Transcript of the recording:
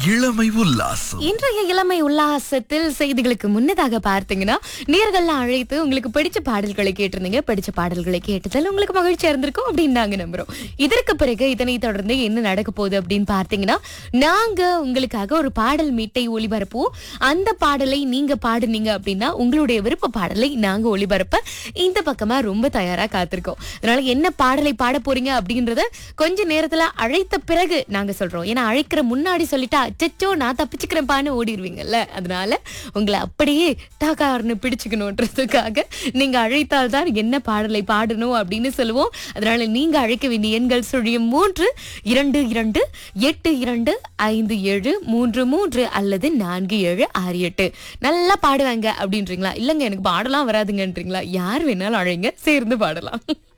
இளமை உல்லாசம் இன்றைய இளமை உல்லாசத்தில் செய்திகளுக்கு முன்னதாக பார்த்தீங்கன்னா நேர்கள்லாம் அழைத்து உங்களுக்கு பிடிச்ச பாடல்களை கேட்டிருந்தீங்க பிடிச்ச பாடல்களை கேட்டதில் உங்களுக்கு மகிழ்ச்சியா இருந்திருக்கும் அப்படின்னு நாங்க நம்புறோம் இதற்கு பிறகு இதனை தொடர்ந்து என்ன நடக்க போகுது அப்படின்னு பார்த்தீங்கன்னா நாங்க உங்களுக்காக ஒரு பாடல் மீட்டை ஒளிபரப்புவோம் அந்த பாடலை நீங்க பாடுனீங்க அப்படின்னா உங்களுடைய விருப்ப பாடலை நாங்க ஒளிபரப்ப இந்த பக்கமா ரொம்ப தயாரா காத்திருக்கோம் அதனால என்ன பாடலை பாட போறீங்க அப்படின்றத கொஞ்ச நேரத்துல அழைத்த பிறகு நாங்க சொல்றோம் ஏன்னா அழைக்கிற முன்னாடி சொல்லிட்டா அச்சச்சோ நான் தப்பிச்சுக்கிறேன்பான்னு ஓடிடுவீங்கல்ல அதனால உங்களை அப்படியே டாக்கார்னு பிடிச்சுக்கணுன்றதுக்காக நீங்க அழைத்தால் தான் என்ன பாடலை பாடணும் அப்படின்னு சொல்லுவோம் அதனால நீங்க அழைக்க வேண்டிய எண்கள் சுழியம் மூன்று இரண்டு இரண்டு எட்டு இரண்டு ஐந்து ஏழு மூன்று மூன்று அல்லது நான்கு ஏழு ஆறு எட்டு நல்லா பாடுவாங்க அப்படின்றீங்களா இல்லங்க எனக்கு பாடலாம் வராதுங்கன்றீங்களா யார் வேணாலும் அழைங்க சேர்ந்து பாடலாம்